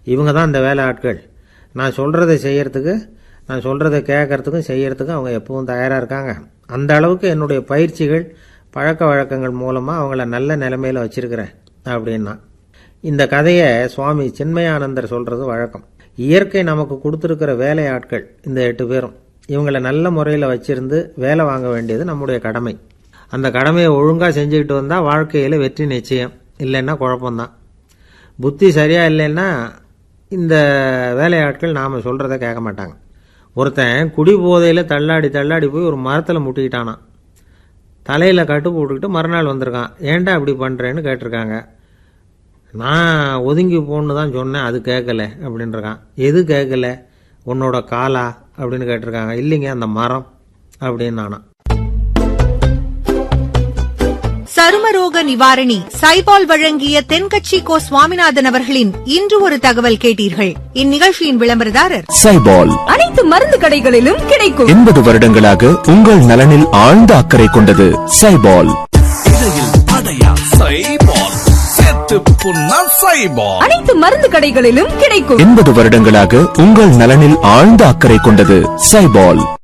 இவங்க தான் இந்த வேலை ஆட்கள் நான் சொல்கிறத செய்யறதுக்கு நான் சொல்கிறத கேட்கறதுக்கும் செய்யறதுக்கும் அவங்க எப்பவும் தயாராக இருக்காங்க அந்த அளவுக்கு என்னுடைய பயிற்சிகள் பழக்க வழக்கங்கள் மூலமாக அவங்கள நல்ல நிலைமையில் வச்சிருக்கிறேன் அப்படின்னா இந்த கதையை சுவாமி சின்மயானந்தர் சொல்கிறது வழக்கம் இயற்கை நமக்கு கொடுத்துருக்கிற வேலையாட்கள் இந்த எட்டு பேரும் இவங்களை நல்ல முறையில் வச்சிருந்து வேலை வாங்க வேண்டியது நம்முடைய கடமை அந்த கடமையை ஒழுங்காக செஞ்சுக்கிட்டு வந்தால் வாழ்க்கையில் வெற்றி நிச்சயம் இல்லைன்னா குழப்பம்தான் புத்தி சரியா இல்லைன்னா இந்த வேலையாட்கள் நாம் சொல்கிறத கேட்க மாட்டாங்க ஒருத்தன் குடி போதையில் தள்ளாடி தள்ளாடி போய் ஒரு மரத்தில் முட்டிக்கிட்டானான் தலையில் கட்டு போட்டுக்கிட்டு மறுநாள் வந்திருக்கான் ஏன்டா இப்படி பண்ணுறேன்னு கேட்டிருக்காங்க நான் ஒதுங்கி போன்னு தான் சொன்னேன் அது கேட்கல அப்படின்றான் எது கேட்கல உன்னோட காலா அப்படின்னு கேட்டிருக்காங்க இல்லைங்க அந்த மரம் அப்படின்னு நானா சருமரோக நிவாரணி சைபால் வழங்கிய தென்கட்சி கோ சுவாமிநாதன் அவர்களின் இன்று ஒரு தகவல் கேட்டீர்கள் இந்நிகழ்ச்சியின் விளம்பரதாரர் சைபால் அனைத்து மருந்து கடைகளிலும் கிடைக்கும் எண்பது வருடங்களாக உங்கள் நலனில் ஆழ்ந்த அக்கறை கொண்டது சைபால் அனைத்து மருந்து கடைகளிலும் கிடைக்கும் எண்பது வருடங்களாக உங்கள் நலனில் ஆழ்ந்த அக்கறை கொண்டது சைபால்